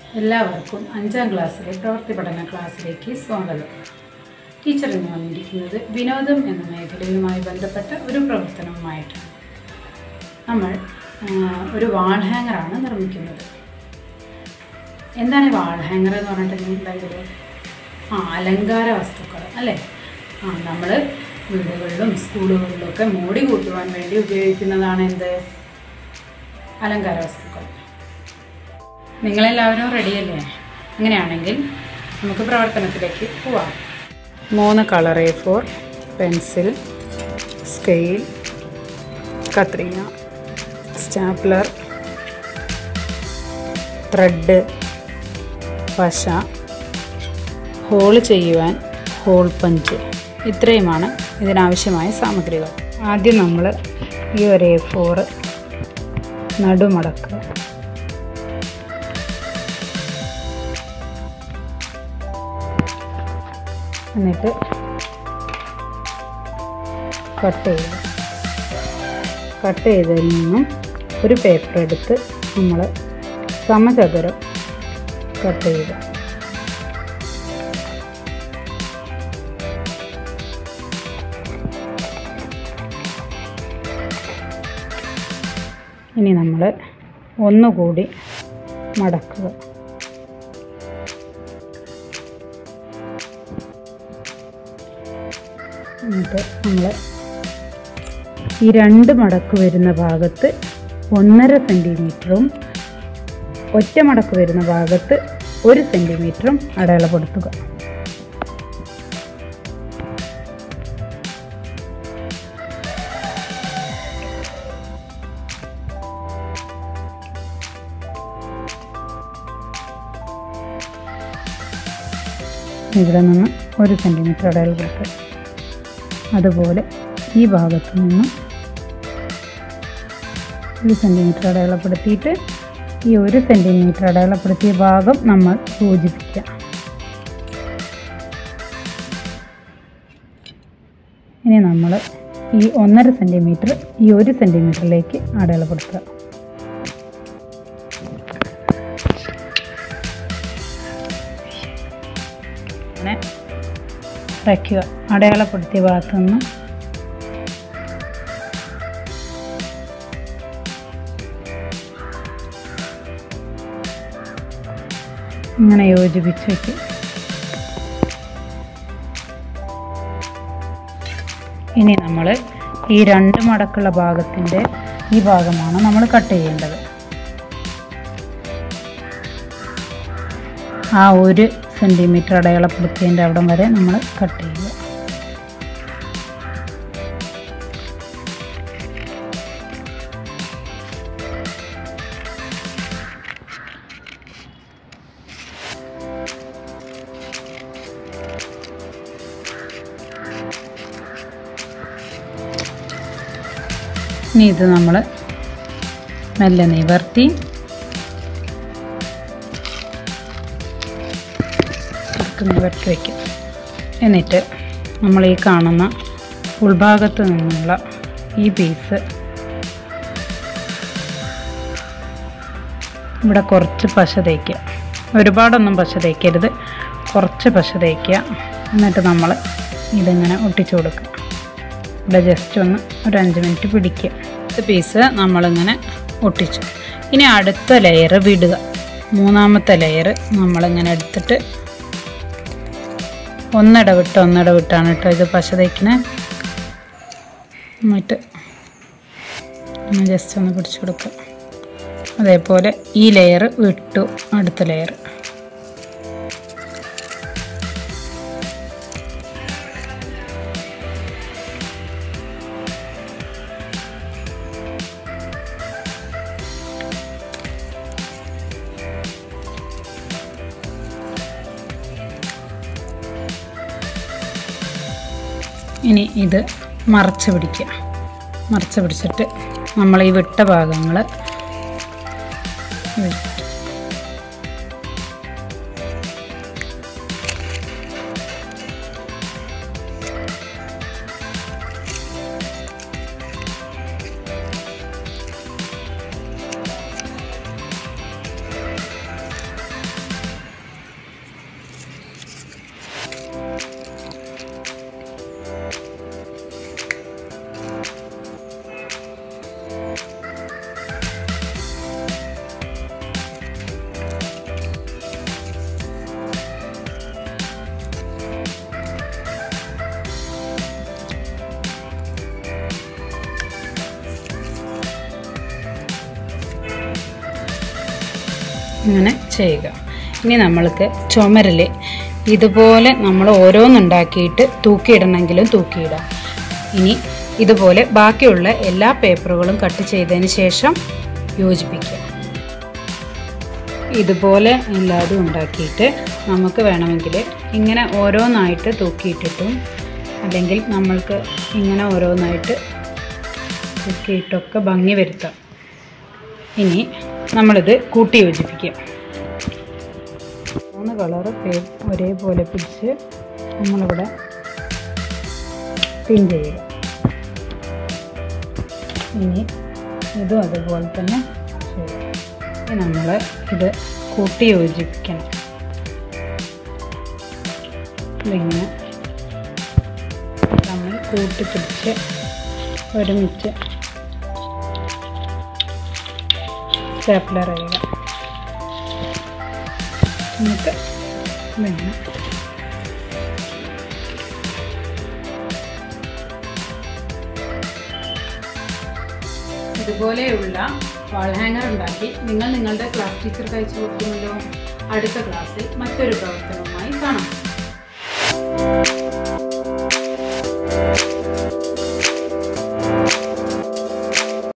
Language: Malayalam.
എല്ലാവർക്കും അഞ്ചാം ക്ലാസ്സിലെ പ്രവൃത്തി പഠന ക്ലാസ്സിലേക്ക് സ്വാഗതം ടീച്ചർ ഇന്ന് വന്നിരിക്കുന്നത് വിനോദം എന്ന മേഖലയുമായി ബന്ധപ്പെട്ട ഒരു പ്രവർത്തനവുമായിട്ടാണ് നമ്മൾ ആ, ഒരു വാൾ ഹാങ്ങറാണ് നിർമ്മിക്കുന്നത് എന്താണ് ഈ വാൾ ഹാങ്ങർ എന്ന് പറഞ്ഞിട്ടുണ്ടെങ്കിൽ ആ അലങ്കാര വസ്തുക്കൾ അല്ലേ ആ നമ്മൾ വീടുകളിലും സ്കൂളുകളിലും ഒക്കെ മോടി കൂട്ടുവാൻ വേണ്ടി ഉപയോഗിക്കുന്നതാണ് എന്ത് അലങ്കാര വസ്തുക്കൾ നിങ്ങളെല്ലാവരും റെഡിയല്ലേ അങ്ങനെയാണെങ്കിൽ നമുക്ക് പ്രവർത്തനത്തിലേക്ക് പോവാം മൂന്ന് colour A four pencil scale കത്രിക സ്റ്റാപ്ലർ ത്രെഡ് പശ ഹോൾ ചെയ്യുവാൻ ഹോൾ പഞ്ച് ഇത്രയുമാണ് ഇതിനാവശ്യമായ സാമഗ്രികൾ ആദ്യം നമ്മൾ ഈ ഒരു എ ഫോറ് നടുമടക്കുക എന്നിട്ട് കട്ട് ചെയ്യുക കട്ട് ചെയ്തതിൽ നിന്നും ഒരു പേപ്പർ എടുത്ത് നമ്മൾ സമചതുരം കട്ട് ചെയ്യുക ഇനി നമ്മൾ ഒന്നുകൂടി മടക്കുക എന്നിട്ട് നമ്മൾ ഈ രണ്ട് മടക്ക് വരുന്ന ഭാഗത്ത് ഒന്നര സെൻറ്റിമീറ്ററും ഒറ്റ മടക്ക് വരുന്ന ഭാഗത്ത് ഒരു സെൻറ്റിമീറ്ററും അടയാളപ്പെടുത്തുക ഇവിടെ നിന്ന് ഒരു സെൻറ്റിമീറ്റർ അടയാളപ്പെടുത്തുക അതുപോലെ ഈ ഭാഗത്തു നിന്നും ഒരു സെൻറ്റിമീറ്റർ അടയാളപ്പെടുത്തിയിട്ട് ഈ ഒരു സെൻറ്റിമീറ്റർ അടയാളപ്പെടുത്തിയ ഭാഗം നമ്മൾ യോജിപ്പിക്കുക ഇനി നമ്മൾ ഈ ഒന്നര സെൻറ്റിമീറ്റർ ഈ ഒരു സെൻറ്റിമീറ്ററിലേക്ക് അടയാളപ്പെടുത്തുക അങ്ങനെ വയ്ക്കുക അടയാളപ്പെടുത്തിയ ഭാഗത്തു നിന്നും ഇങ്ങനെ യോജിപ്പിച്ച് വയ്ക്കും ഇനി നമ്മൾ ഈ രണ്ട് മടക്കുള്ള ഭാഗത്തിൻ്റെ ഈ ഭാഗമാണ് നമ്മൾ കട്ട് ചെയ്യേണ്ടത് ആ ഒരു സെൻറ്റിമീറ്റർ അടയാളപ്പെടുത്തിയതിൻ്റെ അവിടം വരെ നമ്മൾ കട്ട് ചെയ്യുക ഇനി ഇത് നമ്മൾ മെല്ലെ നിവർത്തി ഇതൊക്കെ നിവർത്തി വയ്ക്കും എന്നിട്ട് നമ്മൾ ഈ കാണുന്ന ഉൾഭാഗത്ത് നിന്നുള്ള ഈ പീസ് ഇവിടെ കുറച്ച് പശ തേക്കുക ഒരുപാടൊന്നും പശ തേക്കരുത് കുറച്ച് പശ തേക്കുക എന്നിട്ട് നമ്മൾ ഇതിങ്ങനെ ഒട്ടിച്ചു കൊടുക്കുക ഇവിടെ ജസ്റ്റ് ഒന്ന് ഒരു അഞ്ച് മിനിറ്റ് പിടിക്കുക ഇത് പീസ് നമ്മളിങ്ങനെ ഒട്ടിച്ചു ഇനി അടുത്ത ലെയർ വിടുക മൂന്നാമത്തെ ലെയർ നമ്മളിങ്ങനെ എടുത്തിട്ട് ഒന്നിടവിട്ട് ഒന്നിടവിട്ടാണ് കേട്ടോ ഇത് പശ തേക്കണേ എന്നിട്ട് ജസ്റ്റ് ഒന്ന് പിടിച്ചു കൊടുക്കുക അതേപോലെ ഈ ലെയർ വിട്ടു അടുത്ത ലെയർ ഇനി ഇത് മറച്ച് പിടിക്കുക മറച്ച് പിടിച്ചിട്ട് നമ്മൾ ഈ വിട്ട ഭാഗങ്ങൾ ഇങ്ങനെ ചെയ്യുക ഇനി നമ്മൾക്ക് ചുമരിൽ ഇതുപോലെ നമ്മൾ ഓരോന്നുണ്ടാക്കിയിട്ട് തൂക്കിയിടണമെങ്കിലും തൂക്കിയിടാം ഇനി ഇതുപോലെ ബാക്കിയുള്ള എല്ലാ പേപ്പറുകളും കട്ട് ചെയ്തതിന് ശേഷം യോജിപ്പിക്കുക ഇതുപോലെ എല്ലാതും ഉണ്ടാക്കിയിട്ട് നമുക്ക് വേണമെങ്കിൽ ഇങ്ങനെ ഓരോന്നായിട്ട് തൂക്കിയിട്ടിട്ടും അല്ലെങ്കിൽ നമ്മൾക്ക് ഇങ്ങനെ ഓരോന്നായിട്ട് തൂക്കിയിട്ടൊക്കെ ഭംഗി വരുത്താം ഇനി നമ്മളിത് കൂട്ടി യോജിപ്പിക്കുക മൂന്ന് കളറ് ഒരേപോലെ പിടിച്ച് നമ്മളിവിടെ പിൻ ചെയ്യുക ഇനി ഇതും അതുപോലെ തന്നെ ചെയ്യുക ഇനി നമ്മൾ ഇത് കൂട്ടി യോജിപ്പിക്കണം ഇതിങ്ങനെ നമ്മൾ കൂട്ടി പിടിച്ച് ഒരുമിച്ച് സ്റ്റാപ്ലർ ചെയ്യുക എന്നിട്ട് ഇങ്ങനെ ഇതുപോലെയുള്ള വാൾ ഹാങ്ങർ ഉണ്ടാക്കി നിങ്ങൾ നിങ്ങളുടെ ക്ലാസ് ടീച്ചർക്ക് അയച്ചു കൊടുക്കുമല്ലോ അടുത്ത ക്ലാസ്സിൽ മറ്റൊരു പ്രവർത്തനവുമായി കാണാം